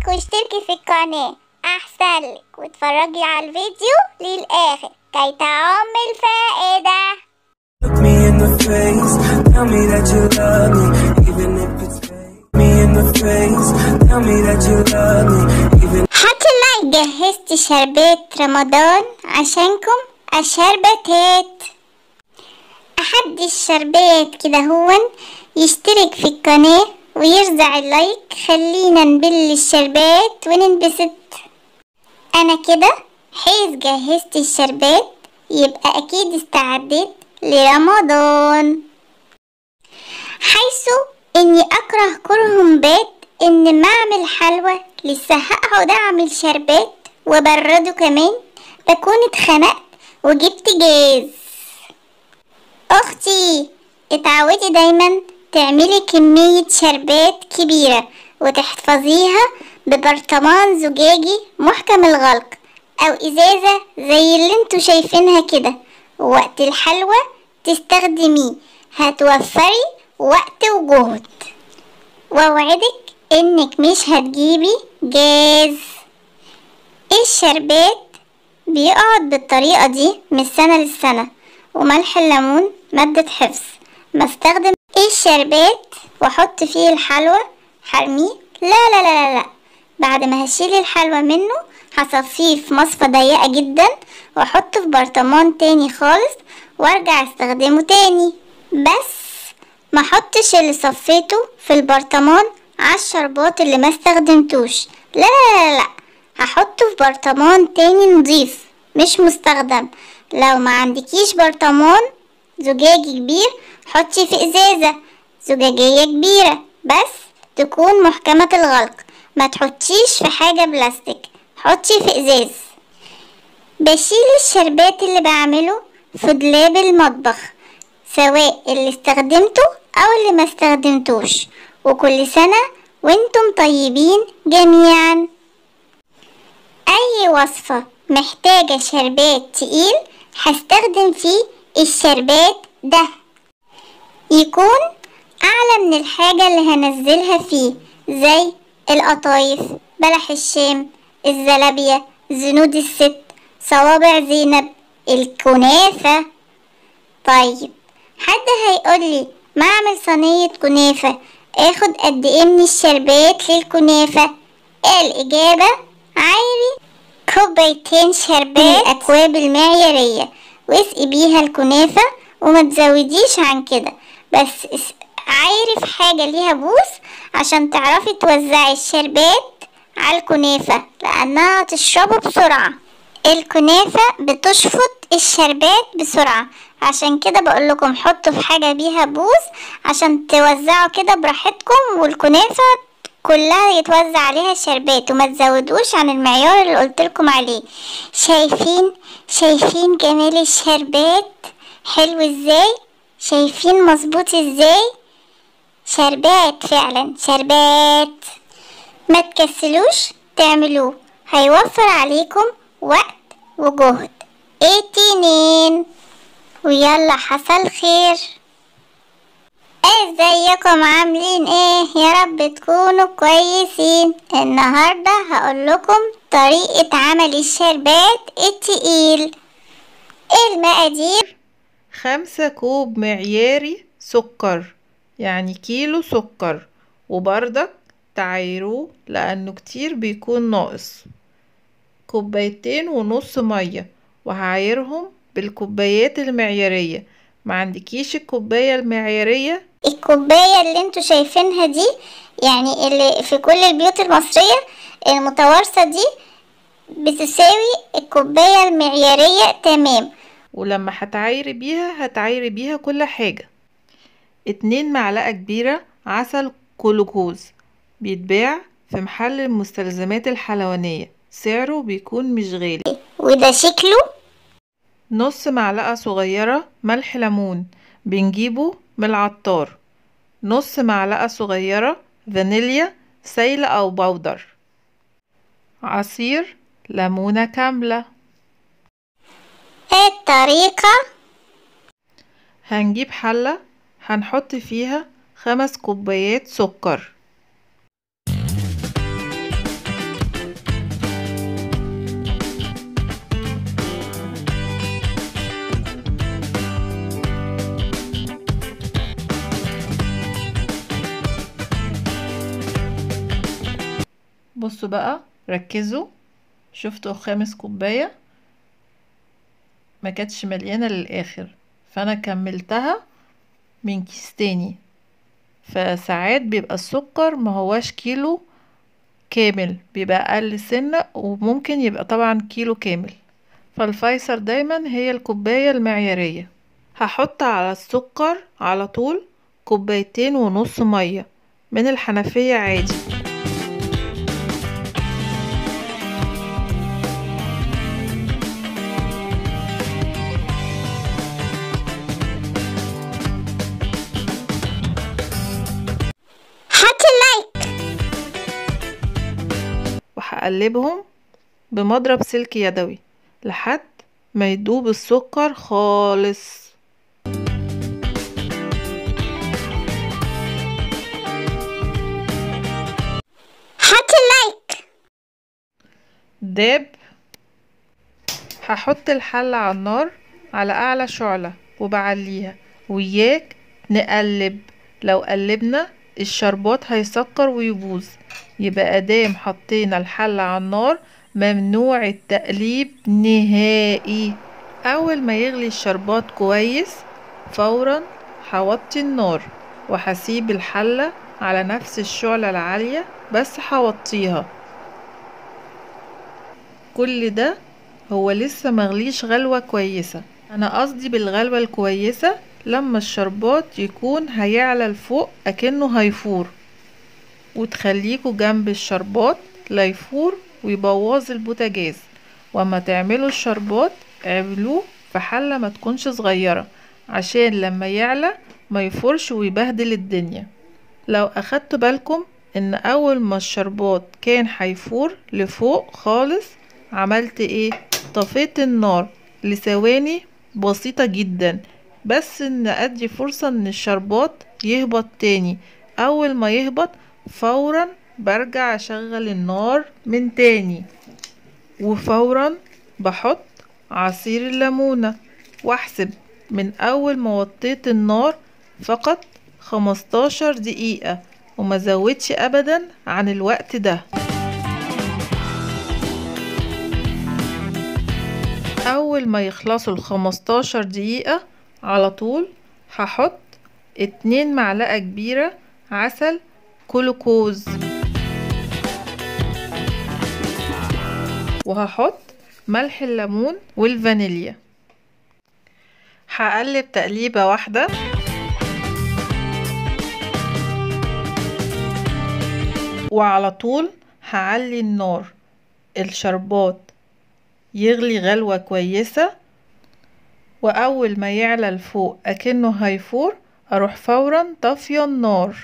واشتركي في القناة أحسن لك واتفرجي على الفيديو للآخر كي تعم الفائدة Look me in the face, tell me that you love me, even if it's fake. Me in the face, tell me that you love me, even حتى ما جهزت شربات رمضان عشانكم الشربتات أحد الشربات كده هون يشترك في القناة ويرزع اللايك خلينا نبل الشربات وننبسط أنا كده حيث جهزت الشربات يبقى أكيد استعديت لرمضان حيث إني أكره كره بات إن ما أعمل حلوى لسه هقعد أعمل شربات وبرده كمان بكون اتخنقت وجبت جاز أختي اتعودي دايما تعملي كمية شربات كبيرة وتحفظيها ببرطمان زجاجي محكم الغلق أو إزازة زي اللي انتوا شايفينها كده وقت الحلوى تستخدميه هتوفري وقت وجهد وأوعدك إنك مش هتجيبي جاز الشربات بيقعد بالطريقة دي من سنة للسنة وملح الليمون مادة حفظ بستخدم الشربات واحط فيه الحلوى حرميه لا لا لا لا, لا. بعد ما هشيل الحلوى منه هصفيه في مصفى ضيقة جدا واحطه في برطمان تاني خالص وارجع استخدمه تاني بس ما احطش اللي صفيته في البرطمان على الشربات اللي ما استخدمتوش لا لا لا لا هحطه في برطمان تاني نضيف مش مستخدم لو ما عندكيش برطمان زجاجي كبير حطي في ازازة زجاجية كبيرة بس تكون محكمة الغلق ما تحطيش في حاجة بلاستيك حطي في ازاز بشيل الشربات اللي بعمله في دولاب المطبخ سواء اللي استخدمته او اللي ما استخدمتوش وكل سنة وانتم طيبين جميعا اي وصفة محتاجة شربات تقيل هستخدم فيه الشربات ده يكون اعلى من الحاجة اللي هنزلها فيه زي القطايف بلح الشام الزلابية زنود الست صوابع زينب الكنافة طيب حد هيقولي ما اعمل صينية كنافة اخد قد ايه من الشربات للكنافة الاجابة عادي كوبايتين شربات الاكواب المعيارية واسقي بيها الكنافة وما تزوديش عن كده بس اس- عايري في حاجة ليها بوس عشان تعرفي توزعي الشربات على الكنافة لأنها تشربه بسرعة الكنافة بتشفط الشربات بسرعة عشان كده بقول لكم حطوا في حاجة بيها بوس عشان توزعوا كده براحتكم والكنافة كلها يتوزع عليها الشربات وما تزودوش عن المعيار اللي قلتلكم عليه شايفين شايفين جمال الشربات حلو ازاي شايفين مظبوط ازاي شربات فعلا شربات ما تكسلوش تعملوه هيوفر عليكم وقت وجهد ايه تنين ويلا حصل خير ازيكم عاملين ايه يا رب تكونوا كويسين النهارده هقول لكم طريقه عمل الشربات التقيل المقادير خمسة كوب معياري سكر يعني كيلو سكر وبردك تعايروه لأنه كتير بيكون ناقص كوبايتين ونص مية وهعايرهم بالكوبايات المعيارية ما عندكيش الكوباية المعيارية الكوبايه اللي انتوا شايفينها دي يعني اللي في كل البيوت المصريه المتوارثه دي بتساوي الكوبايه المعياريه تمام ولما هتعايري بيها هتعايري بيها كل حاجة اتنين معلقة كبيرة عسل كلوكوز بيتباع في محل المستلزمات الحلوانية سعره بيكون مش غالي وده شكله نص معلقة صغيرة ملح ليمون بنجيبه من العطار نص معلقة صغيرة فانيليا سايلة أو بودر عصير ليمونة كاملة الطريقه هنجيب حلة هنحط فيها خمس كوبايات سكر بصوا بقى ركزوا شفتوا خامس كوباية ما كانتش مليانة للآخر فأنا كملتها من كيس تاني فساعات بيبقى السكر ما هواش كيلو كامل بيبقى أقل سنة وممكن يبقى طبعا كيلو كامل فالفيصل دايما هي الكوباية المعيارية هحط على السكر على طول كوبايتين ونص مية من الحنفية عادي حط اللايك وهقلبهم بمضرب سلك يدوي لحد ما يدوب السكر خالص حط اللايك داب هحط الحلة على النار على أعلى شعلة وبعليها وياك نقلب لو قلبنا الشربات هيسكر ويبوظ يبقى ادام حطينا الحلة على النار ممنوع التقليب نهائي أول ما يغلي الشربات كويس فورا هوطي النار وهسيب الحلة على نفس الشعلة العالية بس هوطيها كل ده هو لسه مغليش غلوة كويسة انا قصدي بالغلوة الكويسة لما الشربات يكون هيعلى لفوق اكنه هيفور وتخليكوا جنب الشربات لا يفور ويبوظ البوتاجاز واما تعملوا الشربات اعملوه في حلة ما تكونش صغيرة عشان لما يعلى ما يفورش ويبهدل الدنيا لو اخدتوا بالكم ان اول ما الشربات كان هيفور لفوق خالص عملت ايه طفيت النار لثواني بسيطة جدا بس ان ادي فرصة ان الشربات يهبط تاني اول ما يهبط فورا برجع اشغل النار من تاني وفورا بحط عصير الليمونة واحسب من اول ما وطيت النار فقط خمستاشر دقيقة وما زودش ابدا عن الوقت ده اول ما يخلصوا الخمستاشر دقيقة على طول هحط اتنين معلقة كبيرة عسل كلوكوز وهحط ملح الليمون والفانيليا هقلب تقليبة واحدة وعلى طول هعلي النار الشربات يغلي غلوة كويسة وأول ما يعلى لفوق أكنه هيفور أروح فورا طافية النار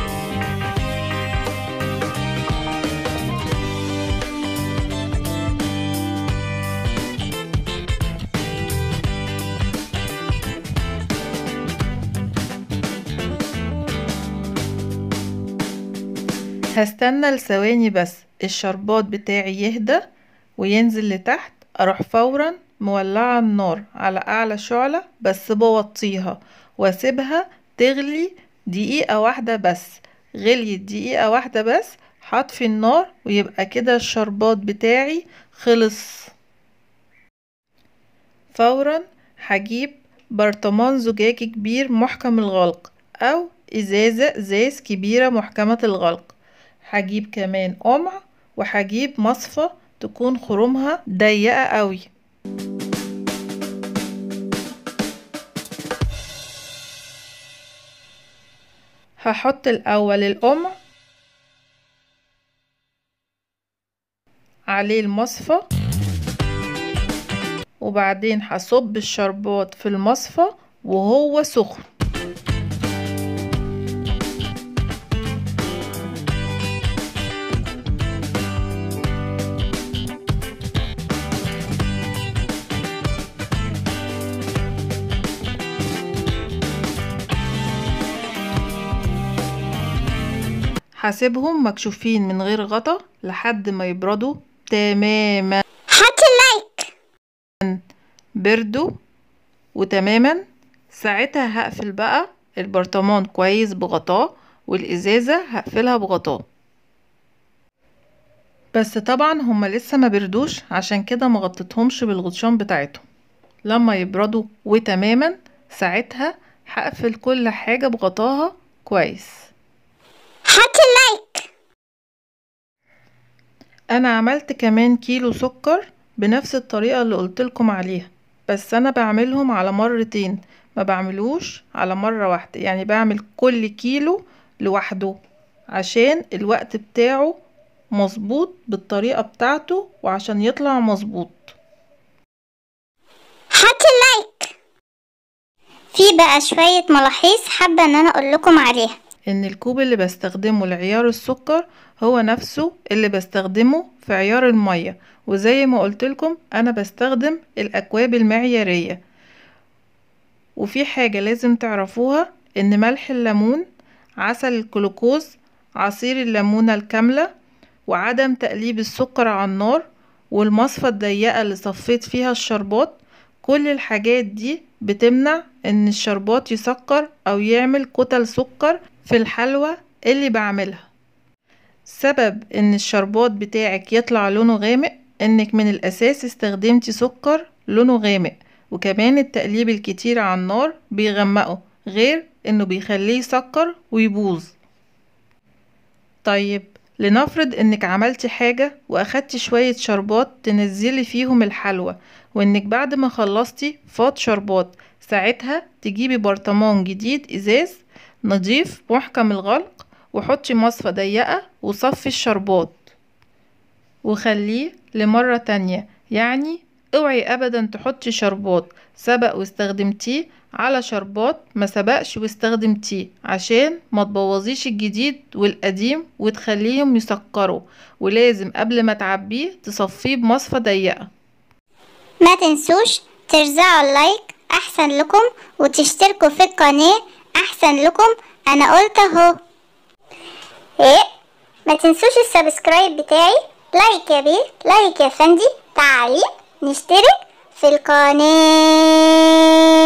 هستنى لثواني بس الشربات بتاعي يهدى وينزل لتحت اروح فورا مولعة النار على اعلى شعلة بس بوطيها واسيبها تغلي دقيقة واحدة بس غليت دقيقة واحدة بس هطفي النار ويبقى كده الشربات بتاعي خلص فورا هجيب برطمان زجاجي كبير محكم الغلق او ازازة ازاز كبيرة محكمة الغلق هجيب كمان قمع وهجيب مصفى تكون خرومها ضيقة قوي هحط الاول القمع عليه المصفى وبعدين هصب الشربات في المصفى وهو سخن هسيبهم مكشوفين من غير غطا لحد ما يبردوا تماما حط اللايك بردوا وتماما ساعتها هقفل بقى البرطمان كويس بغطاه والازازة هقفلها بغطاه بس طبعا هما لسه ما بردوش عشان كده ما غطيتهمش بالغطيان بتاعتهم لما يبردوا وتماما ساعتها هقفل كل حاجة بغطاها كويس حط لايك انا عملت كمان كيلو سكر بنفس الطريقة اللي قلتلكم عليها بس انا بعملهم على مرتين ما بعملوش على مرة واحدة يعني بعمل كل كيلو لوحده عشان الوقت بتاعه مظبوط بالطريقة بتاعته وعشان يطلع مظبوط حط لايك في بقى شوية ملاحظ حابة ان انا اقول لكم عليها ان الكوب اللي بستخدمه لعيار السكر هو نفسه اللي بستخدمه في عيار المية وزي ما قلتلكم انا بستخدم الاكواب المعيارية وفي حاجة لازم تعرفوها ان ملح الليمون عسل الجلوكوز عصير الليمونة الكاملة وعدم تقليب السكر على النار والمصفى الضيقة اللي صفيت فيها الشربات كل الحاجات دي بتمنع ان الشربات يسكر او يعمل كتل سكر في الحلوى اللي بعملها سبب ان الشربات بتاعك يطلع لونه غامق انك من الاساس استخدمتي سكر لونه غامق وكمان التقليب الكتير على النار بيغمقه غير انه بيخليه يسكر ويبوظ طيب لنفرض انك عملتي حاجة واخدتي شوية شربات تنزلي فيهم الحلوى وانك بعد ما خلصتي فاض شربات ساعتها تجيبي برطمان جديد ازاز نضيف محكم الغلق وحطي مصفى ضيقة وصفي الشربات وخليه لمرة تانية يعني اوعي ابدا تحطي شربات سبق واستخدمتيه على شربات ما سبقش واستخدمتيه عشان ما تبوظيش الجديد والقديم وتخليهم يسكروا ولازم قبل ما تعبيه تصفيه بمصفى ضيقة ما تنسوش ترزعوا اللايك احسن لكم وتشتركوا في القناة احسن لكم انا قلت اهو ايه ما تنسوش السبسكرايب بتاعي لايك يا بيه لايك يا فندي تعليق نشترك في القناة